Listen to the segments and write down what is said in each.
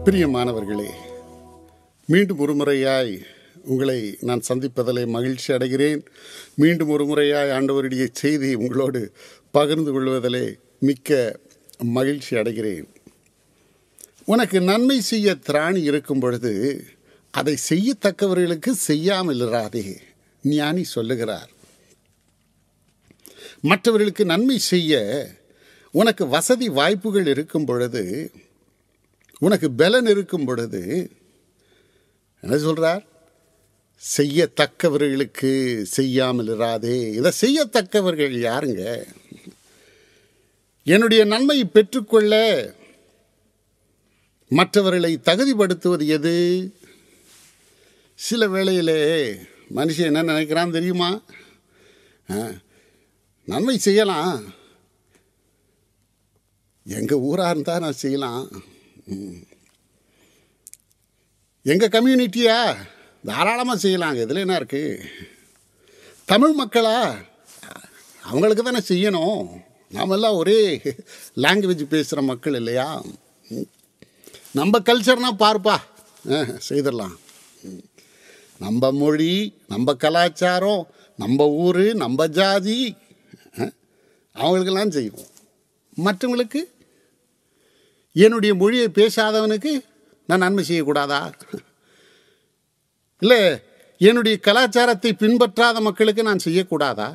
பிரியமானவர்களே மீண்டும் ஒரு முறையாய் உங்களை நான் சந்திப்பதிலே மகிழ்ச்சி அடைகிறேன் மீண்டும் ஒரு முறையாய் ஆண்டவருடைய செய்தி உங்களோடு பகிர்ந்து கொள்வதிலே மிக்க மகிழ்ச்சி அடைகிறேன் உனக்கு நன்மை செய்ய திராணி இருக்கும் பொழுது அதை செய்யத்தக்கவர்களுக்கு செய்யாமல் இராதே ஞானி சொல்லுகிறார் மற்றவர்களுக்கு நன்மை செய்ய உனக்கு வசதி வாய்ப்புகள் இருக்கும் பொழுது உனக்கு பலன் இருக்கும் பொழுது என்ன சொல்றார் செய்யத்தக்கவர்களுக்கு செய்யாமல் இராதே இதை செய்யத்தக்கவர்கள் யாருங்க என்னுடைய நன்மையை பெற்றுக்கொள்ள மற்றவர்களை தகுதிப்படுத்துவது எது சில வேளையிலே மனுஷன் என்ன நினைக்கிறான் தெரியுமா ஆ, நன்மை செய்யலாம் எங்கள் ஊராக இருந்தால் நான் செய்யலாம் ம். எங்கள் கம்யூனிட்டியா தாராளமாக செய்யலாங்க இதில் என்ன இருக்குது தமிழ் மக்களா அவங்களுக்கு தானே செய்யணும் நாமெல்லாம் ஒரே லாங்குவேஜ் பேசுகிற மக்கள் இல்லையா ம். நம்ம கல்ச்சர்னா பார்ப்பா ஆ, செய்திடலாம் ம். நம்ம மொழி நம்ம கலாச்சாரம் நம்ம ஊர் நம்ம ஜாதி ஆ, அவங்களுக்கெல்லாம் செய்வோம் மற்றவங்களுக்கு என்னுடைய மொழியை பேசாதவனுக்கு நான் நன்மை செய்யக்கூடாதா இல்லை என்னுடைய கலாச்சாரத்தை பின்பற்றாத மக்களுக்கு நான் செய்யக்கூடாதா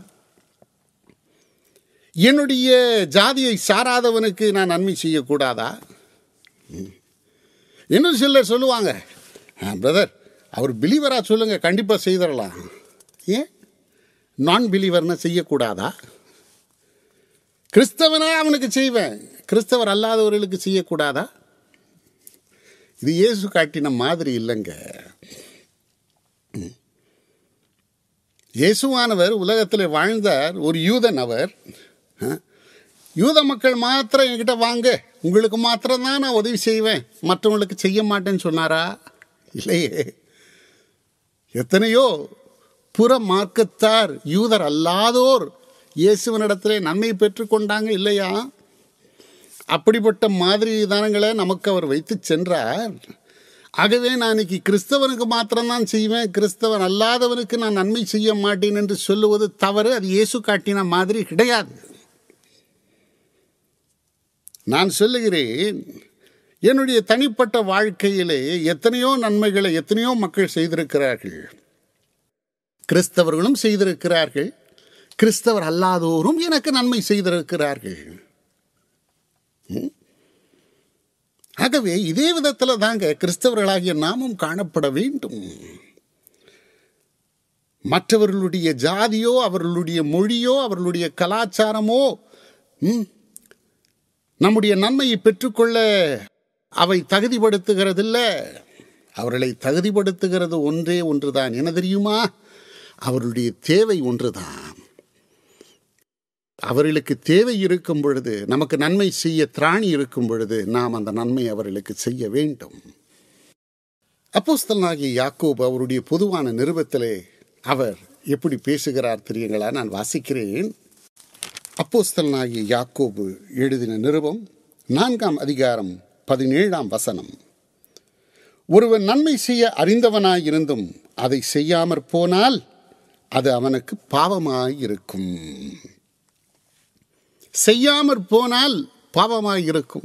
என்னுடைய ஜாதியை சாராதவனுக்கு நான் நன்மை செய்யக்கூடாதா ம். இன்னும் சிலர் சொல்லுவாங்க பிரதர் அவர் பிலீவராக சொல்லுங்க கண்டிப்பாக செய்திடலாம் ஏன் நான் பிலீவர்னு செய்யக்கூடாதா கிறிஸ்தவனே அவனுக்கு செய்வேன் கிறிஸ்தவர் அல்லாதவர்களுக்கு செய்யக்கூடாதா இது இயேசு காட்டின மாதிரி இல்லைங்க ம். இயேசுவானவர் உலகத்தில் வாழ்ந்தார் ஒரு யூதன் அவர் ஆ? யூத மக்கள் மாத்திரம் என்கிட்ட வாங்க உங்களுக்கு மாத்திரம் தான் நான் உதவி செய்வேன் மற்றவங்களுக்கு செய்ய மாட்டேன்னு சொன்னாரா இல்லையே எத்தனையோ புற மார்க்கத்தார் யூதர் அல்லாதோர் இயேசுவனிடத்திலே நன்மை பெற்றுக்கொண்டாங்க இல்லையா அப்படிப்பட்ட மாதிரி விதானங்களை நமக்கு அவர் வைத்து சென்றார் ஆகவே நான் இன்னைக்கு கிறிஸ்தவனுக்கு மாத்திரம்தான் செய்வேன் கிறிஸ்தவன் அல்லாதவனுக்கு நான் நன்மை செய்ய மாட்டேன் என்று சொல்லுவது தவறு அது இயேசு காட்டின மாதிரி கிடையாது நான் சொல்லுகிறேன் என்னுடைய தனிப்பட்ட வாழ்க்கையிலே எத்தனையோ நன்மைகளை எத்தனையோ மக்கள் செய்திருக்கிறார்கள் கிறிஸ்தவர்களும் செய்திருக்கிறார்கள் கிறிஸ்தவர் அல்லாதோரும் எனக்கு நன்மை செய்திருக்கிறார்கள் ம்? ஆகவே இதே விதத்தில் தாங்க கிறிஸ்தவர்களாகிய நாமும் காணப்பட வேண்டும் மற்றவர்களுடைய ஜாதியோ அவர்களுடைய மொழியோ அவர்களுடைய கலாச்சாரமோ ம், நம்முடைய நன்மையை பெற்றுக்கொள்ள அவை தகுதிப்படுத்துகிறதில்ல அவர்களை தகுதிப்படுத்துகிறது ஒன்றே ஒன்றுதான் என்ன தெரியுமா அவர்களுடைய தேவை ஒன்றுதான் அவர்களுக்கு தேவை இருக்கும் பொழுது நமக்கு நன்மை செய்ய திராணி இருக்கும் பொழுது நாம் அந்த நன்மை அவர்களுக்கு செய்ய வேண்டும் அப்போஸ்தலனாகிய யாக்கோபு அவருடைய பொதுவான நிருபத்திலே அவர் எப்படி பேசுகிறார் தெரியுங்களா நான் வாசிக்கிறேன் அப்போஸ்தலனாகிய யாக்கோபு எழுதின நிருபம் நான்காம் அதிகாரம் பதினேழாம் வசனம் ஒருவன் நன்மை செய்ய அறிந்தவனாயிருந்தும் அதை செய்யாமற் போனால் அது அவனுக்கு பாவமாயிருக்கும் செய்யாமற் போனால் பாவமாயிருக்கும்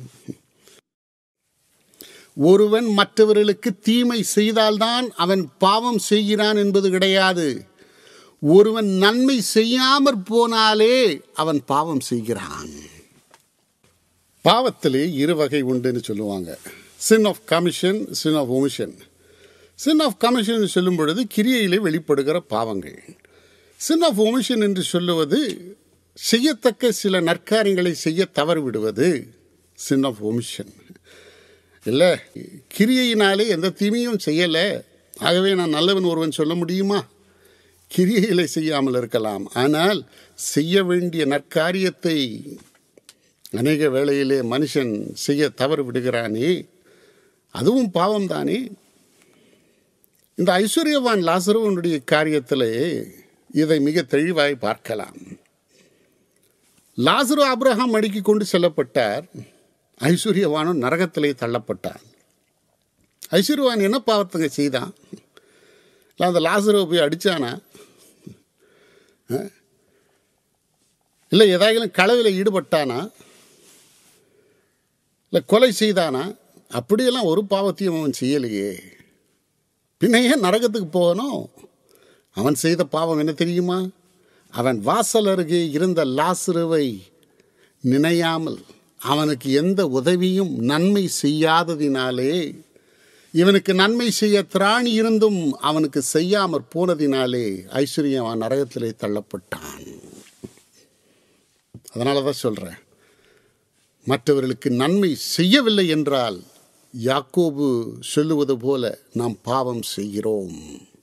ஒருவன் மற்றவர்களுக்கு தீமை செய்தால்தான் அவன் பாவம் செய்கிறான் என்பது கிடையாது ஒருவன் நன்மை செய்யாமற் போனாலே அவன் பாவம் செய்கிறான் பாவத்திலே இரு வகை உண்டுன்னு சொல்லுவாங்க sin of commission sin of omission sin of commission சொல்லும் பொழுது கிரியையிலே வெளிப்படுகிற பாவங்கள் சின் ஆஃப் ஒமிஷன் என்று சொல்லுவது செய்யத்தக்க சில நற்காரியங்களை செய்ய தவறு விடுவது சின் ஆஃப் ஒமிஷன் இல்லை கிரியையினாலே எந்த தீமையும் செய்யலை ஆகவே நான் நல்லவன் ஒருவன் சொல்ல முடியுமா கிரியைகளை செய்யாமல் இருக்கலாம் ஆனால் செய்ய வேண்டிய நற்காரியத்தை அநேக வேளையிலே மனுஷன் செய்ய தவறு விடுகிறானே அதுவும் பாவம் தானே இந்த ஐஸ்வர்யவான் லாசருவனுடைய காரியத்திலே இதை மிக தெளிவாய் பார்க்கலாம் லாசரு ஆபிரகாம் அடுக்கி கொண்டு செல்லப்பட்டார் ஐஸ்வர்யவானும் நரகத்திலே தள்ளப்பட்டான் ஐஸ்வர்யவான் என்ன பாவத்தங்க செய்தான் இல்லை அந்த லாசரவை போய் அடித்தானா இல்லை ஏதாயிலும் களவில் ஈடுபட்டானா இல்லை கொலை செய்தானா அப்படியெல்லாம் ஒரு பாவத்தையும் அவன் செய்யலையே பின்ன ஏன் நரகத்துக்கு போகணும் அவன் செய்த பாவம் என்ன தெரியுமா அவன் வாசல் அருகே இருந்த லாசுருவை நினையாமல் அவனுக்கு எந்த உதவியும் நன்மை செய்யாததினாலே இவனுக்கு நன்மை செய்ய திராணி இருந்தும் அவனுக்கு செய்யாமற் போனதினாலே ஐஸ்வர்யம் அவன் நரகத்திலே தள்ளப்பட்டான் அதனால தான் சொல்கிறேன் மற்றவர்களுக்கு நன்மை செய்யவில்லை என்றால் யாக்கோபு சொல்லுவது போல நாம் பாவம் செய்கிறோம்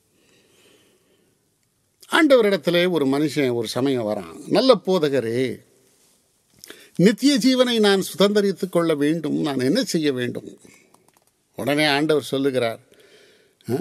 ஆண்டவரிடத்திலே ஒரு மனுஷன் ஒரு சமயம் வரான் நல்ல போதகரே நித்திய ஜீவனை நான் சுதந்திரித்துக் கொள்ள வேண்டும் நான் என்ன செய்ய வேண்டும் உடனே ஆண்டவர் சொல்லுகிறார் "ஆ?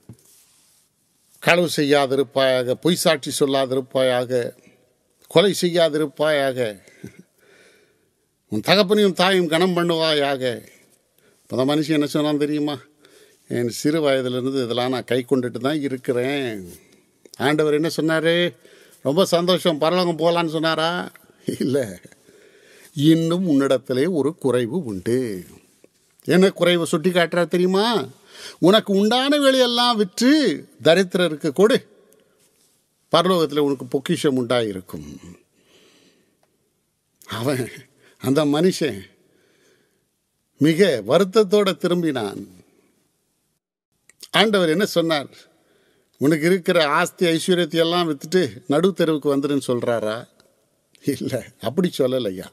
களவு செய்யாதிருப்பாயாக பொய் சாட்சி சொல்லாதிருப்பாயாக கொலை செய்யாதிருப்பாயாக உன் தகப்பனையும் தாயும் கனம் பண்ணுவாயாக இப்போ அந்த மனுஷன் என்ன சொன்னான் தெரியுமா என் சிறு வயதிலிருந்து இதெல்லாம் நான் கை கொண்டுட்டு தான் இருக்கிறேன் ஆண்டவர் என்ன சொன்னார் ரொம்ப சந்தோஷம் பரலோகம் போகலான்னு சொன்னாரா இல்லை இன்னும் உன்னிடத்திலே ஒரு குறைவு உண்டு என்ன குறைவு சுட்டி காட்டுறார் தெரியுமா உனக்கு உண்டான வேலையெல்லாம் விற்று தரித்திரருக்கு கொடு பரலோகத்தில் உனக்கு பொக்கிஷம் உண்டாயிருக்கும் அவன் அந்த மனுஷன் மிக வருத்தத்தோட திரும்பினான் ஆண்டவர் என்ன சொன்னார் உனக்கு இருக்கிற ஆஸ்தி ஐஸ்வர்யத்தை எல்லாம் வித்துட்டு நடு தெருவுக்கு வந்துருன்னு சொல்றாரா இல்லை அப்படி சொல்லலையா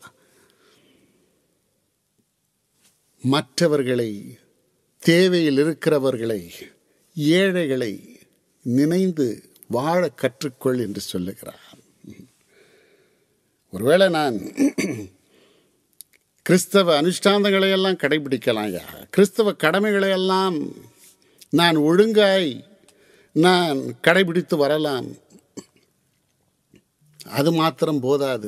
மற்றவர்களை தேவையில் இருக்கிறவர்களை ஏழைகளை நினைந்து வாழ கற்றுக்கொள் என்று சொல்லுகிறார் ஒருவேளை நான் கிறிஸ்தவ அனுஷ்டாந்தங்களை எல்லாம் கடைபிடிக்கலாம் ஐயா கிறிஸ்தவ கடமைகளை எல்லாம் நான் ஒழுங்காய் நான் கடைபிடித்து வரலாம் அது மாத்திரம் போதாது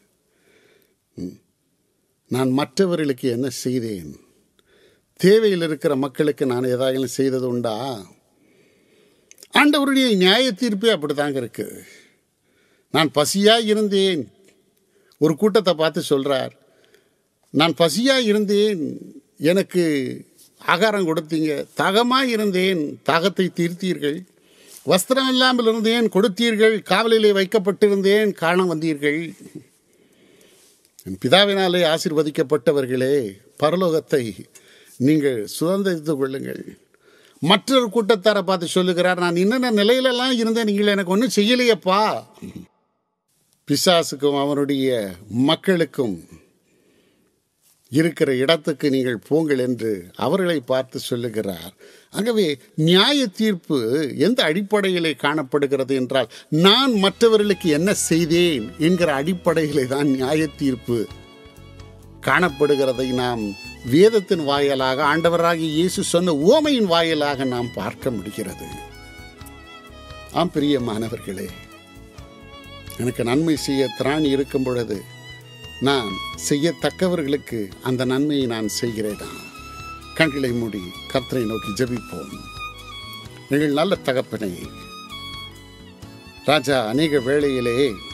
நான் மற்றவர்களுக்கு என்ன செய்தேன் தேவையில் இருக்கிற மக்களுக்கு நான் ஏதாவது செய்தது உண்டா ஆண்டவருடைய நியாய தீர்ப்பே அப்படிதாங்க இருக்கு நான் பசியாக இருந்தேன் ஒரு கூட்டத்தை பார்த்து சொல்கிறார் நான் பசியாக இருந்தேன் எனக்கு ஆகாரம் கொடுத்தீங்க தாகமாக இருந்தேன் தாகத்தை தீர்த்தீர்கள் வஸ்திரம் இல்லாமல் இருந்தேன் கொடுத்தீர்கள் காவலிலே வைக்கப்பட்டிருந்தேன் காண வந்தீர்கள் என் பிதாவினாலே ஆசீர்வதிக்கப்பட்டவர்களே பரலோகத்தை நீங்கள் சுதந்திரித்துக் கொள்ளுங்கள் மற்றொரு கூட்டத்தாரை பார்த்து சொல்லுகிறார் நான் என்னென்ன நிலையிலெல்லாம் இருந்தேன் நீங்கள் எனக்கு ஒன்றும் செய்யலையப்பா பிசாசுக்கும் அவனுடைய மக்களுக்கும் இருக்கிற இடத்துக்கு நீங்கள் போங்கள் என்று அவர்களை பார்த்து சொல்லுகிறார் ஆகவே நியாய தீர்ப்பு எந்த அடிப்படையிலே காணப்படுகிறது என்றால் நான் மற்றவர்களுக்கு என்ன செய்தேன் என்கிற அடிப்படையிலே தான் நியாய தீர்ப்பு காணப்படுகிறதை நாம் வேதத்தின் வாயிலாக ஆண்டவராகிய இயேசு சொன்ன ஓமையின் வாயிலாக நாம் பார்க்க முடிகிறது ஆம் பிரியமானவர்களே எனக்கு நன்மை செய்ய திராணி இருக்கும் பொழுது நான் செய்யத்தக்கவர்களுக்கு அந்த நன்மையை நான் செய்கிறேனா கண்களை மூடி கர்த்தரை நோக்கி ஜெபிப்போம் எங்கள் நல்ல தகப்பனை ராஜா அநேக வேளையிலே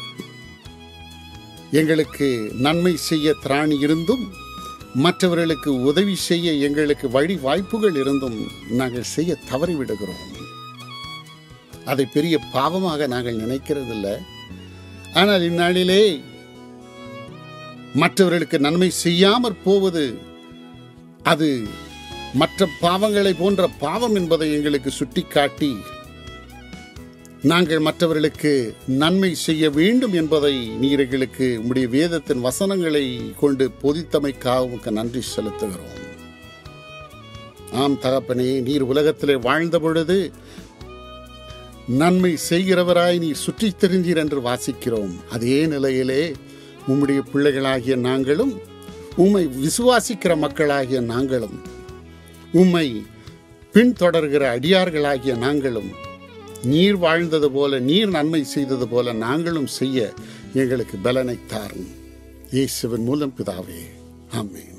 எங்களுக்கு நன்மை செய்ய திராணி இருந்தும் மற்றவர்களுக்கு உதவி செய்ய எங்களுக்கு வழி வாய்ப்புகள் இருந்தும் நாங்கள் செய்ய தவறிவிடுகிறோம் அதை பெரிய பாவமாக நாங்கள் நினைக்கிறதில்லை ஆனால் இந்நாளிலே மற்றவர்களுக்கு நன்மை செய்யாமற் போவது அது மற்ற பாவங்களை போன்ற பாவம் என்பதை எங்களுக்கு சுட்டிக்காட்டி நாங்கள் மற்றவர்களுக்கு நன்மை செய்ய வேண்டும் என்பதை நீர் எங்களுக்கு உம்முடைய வேதத்தின் வசனங்களை கொண்டு பொதித்தமைக்காக உமக்கு நன்றி செலுத்துகிறோம் ஆம் தகப்பனே நீர் உலகத்திலே வாழ்ந்த பொழுது நன்மை செய்கிறவராய் நீ சுற்றித் திரிந்தீர் என்று வாசிக்கிறோம் அதே நிலையிலே உம்முடைய பிள்ளைகளாகிய நாங்களும் உம்மை விசுவாசிக்கிற மக்களாகிய நாங்களும் உம்மை பின்தொடர்கிற அடியார்களாகிய நாங்களும் நீர் வாழ்ந்தது போல நீர் நன்மை செய்தது போல நாங்களும் செய்ய எங்களுக்கு பலனை தாரும் இயேசுவின் மூலம் பிதாவே ஆமென்